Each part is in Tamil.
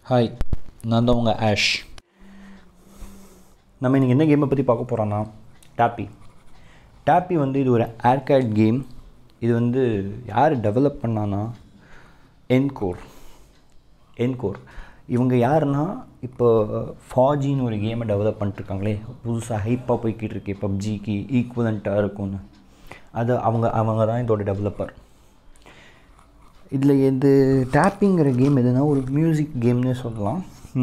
ஹாய் நான் தான் உங்கள் ஆஷ் நம்ம இன்றைக்கி என்ன கேமை பற்றி பார்க்க போகிறோன்னா டாப்பி டாப்பி வந்து இது ஒரு ஏர்கேட் கேம் இது வந்து யார் டெவலப் பண்ணான்னா என்கோர் என்கோர் இவங்க யாருன்னா இப்போ ஃபாஜின்னு ஒரு கேமை டெவலப் பண்ணிட்டுருக்காங்களே புதுசாக ஹைப்பாக போய்கிட்டு இருக்கு பப்ஜிக்கு ஈக்குவலண்ட்டாக இருக்கும்னு அது அவங்க அவங்க தான் இதோட டெவலப்பர் இதில் எது டேப்பிங்கிற கேம் எதுனா ஒரு மியூசிக் கேம்னே சொல்லலாம்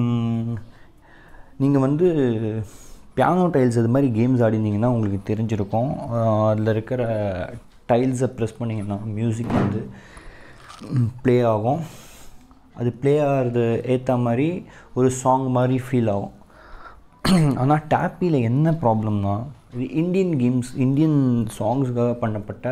நீங்கள் வந்து பியானோ டைல்ஸ் இது மாதிரி கேம்ஸ் ஆடினீங்கன்னா உங்களுக்கு தெரிஞ்சிருக்கும் அதில் இருக்கிற டைல்ஸை ப்ரெஸ் பண்ணிங்கன்னா மியூசிக் வந்து ப்ளே ஆகும் அது ப்ளே ஆகிறது ஏற்ற மாதிரி ஒரு சாங் மாதிரி ஃபீல் ஆகும் ஆனால் டேப்பியில் என்ன ப்ராப்ளம்னா இது இந்தியன் கேம்ஸ் இந்தியன் சாங்ஸுக்காக பண்ணப்பட்ட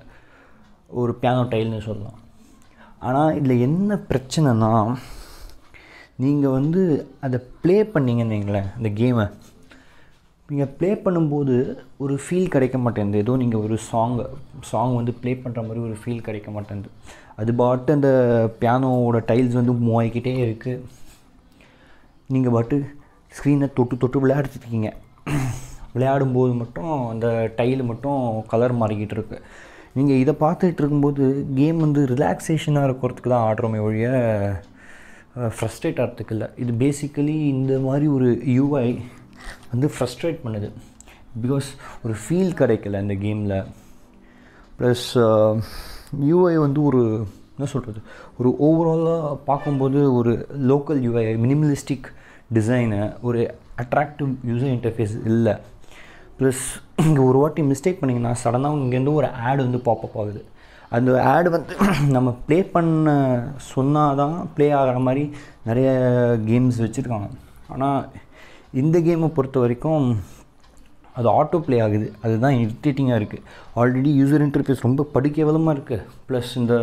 ஒரு பியானோ டைல்னு சொல்லலாம் ஆனால் இதில் என்ன பிரச்சனைனா நீங்கள் வந்து அதை ப்ளே பண்ணிங்கன்னு வைங்களேன் அந்த கேமை நீங்கள் ப்ளே பண்ணும்போது ஒரு ஃபீல் கிடைக்க மாட்டேங்குது ஏதோ நீங்கள் ஒரு சாங் சாங் வந்து ப்ளே பண்ணுற மாதிரி ஒரு ஃபீல் கிடைக்க மாட்டேங்குது அது பாட்டு அந்த பியானோவோட டைல்ஸ் வந்து மூவ் ஆகிக்கிட்டே இருக்குது நீங்கள் பாட்டு ஸ்க்ரீனை தொட்டு தொட்டு விளையாடுறதுக்கீங்க விளையாடும்போது மட்டும் அந்த டைல் மட்டும் கலர் மாறிக்கிட்டு இருக்கு நீங்கள் இதை பார்த்துட்டு இருக்கும்போது கேம் வந்து ரிலாக்ஸேஷனாக இருக்கிறதுக்கு தான் ஆடுறோமே ஒழிய ஃப்ரஸ்ட்ரேட் ஆகிறதுக்கு இல்லை இது பேசிக்கலி இந்த மாதிரி ஒரு யூஐ வந்து ஃப்ரஸ்ட்ரேட் பண்ணுது பிகாஸ் ஒரு ஃபீல் கிடைக்கல இந்த கேமில் ப்ளஸ் யூஐ வந்து ஒரு என்ன சொல்கிறது ஒரு ஓவராலாக பார்க்கும்போது ஒரு லோக்கல் யூஐ மினிமலிஸ்டிக் டிசைனு ஒரு அட்ராக்டிவ் யூசர் இன்டர்ஃபேஸ் இல்லை ப்ளஸ் இங்கே ஒரு வாட்டி மிஸ்டேக் பண்ணிங்கன்னா சடனாக இங்கேருந்து ஒரு ஆடு வந்து பாப்பப் ஆகுது அந்த ஆடு வந்து நம்ம ப்ளே பண்ண சொன்னால் தான் ப்ளே ஆகிற மாதிரி நிறைய கேம்ஸ் வச்சுருக்காங்க ஆனால் இந்த கேமை பொறுத்த வரைக்கும் அது ஆட்டோ ப்ளே ஆகுது அதுதான் இரிட்டேட்டிங்காக இருக்குது ஆல்ரெடி யூசர் இன்டர்ஃபேஸ் ரொம்ப படிக்கவலமாக இருக்குது ப்ளஸ் இந்த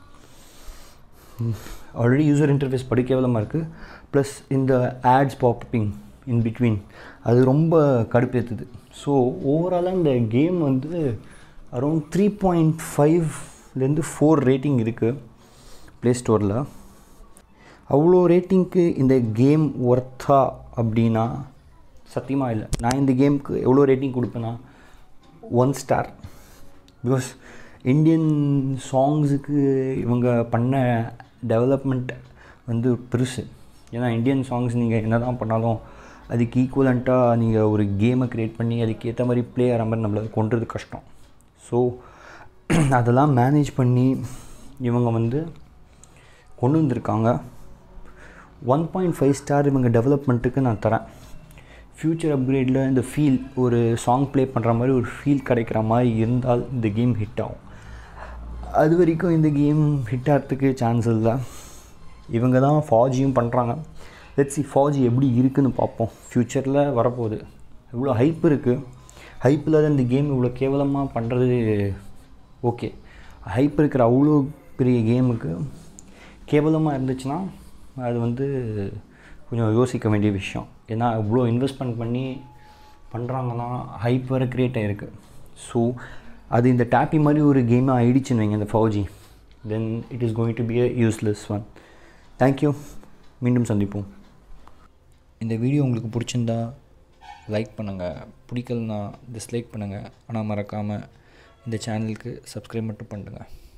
ஆல்ரெடி யூசர் இன்டர்ஃபேஸ் படிக்கவலமாக இருக்குது ப்ளஸ் இந்த ஆட்ஸ் பாப்பிங் இன் பிட்வீன் அது ரொம்ப கடுப்பேற்றுது ஸோ ஓவராலாக இந்த கேம் வந்து அரௌண்ட் த்ரீ பாயிண்ட் ஃபைவ்லேருந்து ஃபோர் ரேட்டிங் இருக்குது ப்ளே ஸ்டோரில் அவ்வளோ ரேட்டிங்க்கு இந்த கேம் ஒர்த்தா அப்படின்னா சத்தியமாக இல்லை நான் இந்த கேமுக்கு எவ்வளோ ரேட்டிங் கொடுப்பேன்னா ஒன் ஸ்டார் பிகாஸ் இந்தியன் சாங்ஸுக்கு இவங்க பண்ண டெவலப்மெண்ட் வந்து பெருசு ஏன்னா இந்தியன் சாங்ஸ் நீங்கள் என்ன தான் பண்ணாலும் அதுக்கு ஈக்குவலண்ட்டாக நீங்கள் ஒரு கேமை க்ரியேட் பண்ணி அதுக்கு ஏற்ற மாதிரி ப்ளே ஆகிற மாதிரி நம்மளை கொண்டுறது கஷ்டம் ஸோ அதெல்லாம் மேனேஜ் பண்ணி இவங்க வந்து கொண்டு வந்திருக்காங்க ஒன் பாயிண்ட் ஃபைவ் ஸ்டார் இவங்க டெவலப்மெண்ட்டுக்கு நான் தரேன் ஃப்யூச்சர் அப்கிரேடில் இந்த ஃபீல் ஒரு சாங் ப்ளே பண்ணுற மாதிரி ஒரு ஃபீல் கிடைக்கிற மாதிரி இருந்தால் இந்த கேம் ஹிட் ஆகும் அது வரைக்கும் இந்த கேம் ஹிட் ஆகிறதுக்கு சான்ஸ் இல்லை இவங்க தான் ஃபாஜியும் பண்ணுறாங்க லெட்ஸ் சி ஃபாஜி எப்படி இருக்குதுன்னு பார்ப்போம் ஃப்யூச்சரில் வரப்போகுது இவ்வளோ ஹைப் இருக்குது ஹைப் இல்லாத இந்த கேம் இவ்வளோ கேவலமாக பண்ணுறது ஓகே ஹைப் இருக்கிற அவ்வளோ பெரிய கேமுக்கு கேவலமாக இருந்துச்சுன்னா அது வந்து கொஞ்சம் யோசிக்க வேண்டிய விஷயம் ஏன்னா இவ்வளோ இன்வெஸ்ட்மெண்ட் பண்ணி பண்ணுறாங்கன்னா ஹைப் வேறு க்ரியேட் ஆகிருக்கு ஸோ அது இந்த டேப்பி மாதிரி ஒரு கேமாக ஆயிடுச்சுன்னு வைங்க இந்த Fauji then it is going to be a useless one thank you மீண்டும் சந்திப்போம் இந்த வீடியோ உங்களுக்கு பிடிச்சிருந்தா லைக் பண்ணுங்கள் பிடிக்கலனா டிஸ்லைக் பண்ணுங்கள் ஆனால் மறக்காமல் இந்த சேனலுக்கு சப்ஸ்கிரைப் மட்டும் பண்ணுங்கள்